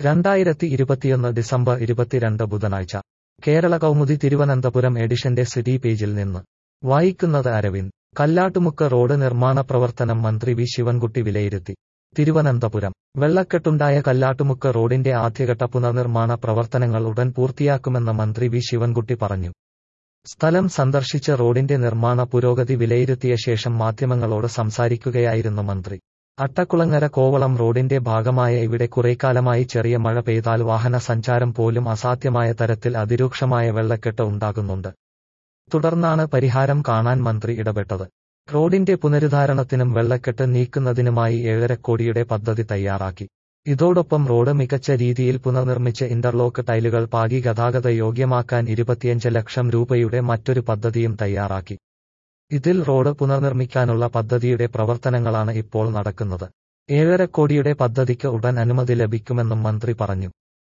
രണ്ടായിരത്തി ഇരുപത്തിയൊന്ന് ഡിസംബർ ഇരുപത്തിരണ്ട് ബുധനാഴ്ച കേരള കൗമുദി തിരുവനന്തപുരം എഡിഷന്റെ സിറ്റി പേജിൽ നിന്ന് വായിക്കുന്നത് അരവിന്ദ് കല്ലാട്ടുമുക്ക് റോഡ് നിർമ്മാണ പ്രവർത്തനം മന്ത്രി വി ശിവൻകുട്ടി വിലയിരുത്തി തിരുവനന്തപുരം വെള്ളക്കെട്ടുണ്ടായ കല്ലാട്ടുമുക്ക് റോഡിന്റെ ആദ്യഘട്ട പുനർനിർമ്മാണ പ്രവർത്തനങ്ങൾ ഉടൻ പൂർത്തിയാക്കുമെന്ന് മന്ത്രി വി ശിവൻകുട്ടി പറഞ്ഞു സ്ഥലം സന്ദർശിച്ച് റോഡിന്റെ നിർമ്മാണ പുരോഗതി വിലയിരുത്തിയ ശേഷം മാധ്യമങ്ങളോട് സംസാരിക്കുകയായിരുന്നു മന്ത്രി അട്ടക്കുളങ്ങര കോവളം റോഡിന്റെ ഭാഗമായ ഇവിടെ കുറേക്കാലമായി ചെറിയ മഴ പെയ്താൽ വാഹന സഞ്ചാരം പോലും അസാധ്യമായ തരത്തിൽ അതിരൂക്ഷമായ വെള്ളക്കെട്ട് ഉണ്ടാകുന്നുണ്ട് തുടർന്നാണ് പരിഹാരം കാണാൻ മന്ത്രി ഇടപെട്ടത് റോഡിന്റെ പുനരുദ്ധാരണത്തിനും വെള്ളക്കെട്ട് നീക്കുന്നതിനുമായി ഏഴരക്കോടിയുടെ പദ്ധതി തയ്യാറാക്കി ഇതോടൊപ്പം റോഡ് മികച്ച രീതിയിൽ പുനർനിർമ്മിച്ച് ഇന്റർലോക്ക് ടൈലുകൾ പാകി ഗതാഗത യോഗ്യമാക്കാൻ ഇരുപത്തിയഞ്ച് ലക്ഷം രൂപയുടെ മറ്റൊരു പദ്ധതിയും തയ്യാറാക്കി ഇതിൽ റോഡ് പുനർനിർമ്മിക്കാനുള്ള പദ്ധതിയുടെ പ്രവർത്തനങ്ങളാണ് ഇപ്പോൾ നടക്കുന്നത് ഏഴരക്കോടിയുടെ പദ്ധതിക്ക് ഉടൻ അനുമതി ലഭിക്കുമെന്നും മന്ത്രി പറഞ്ഞു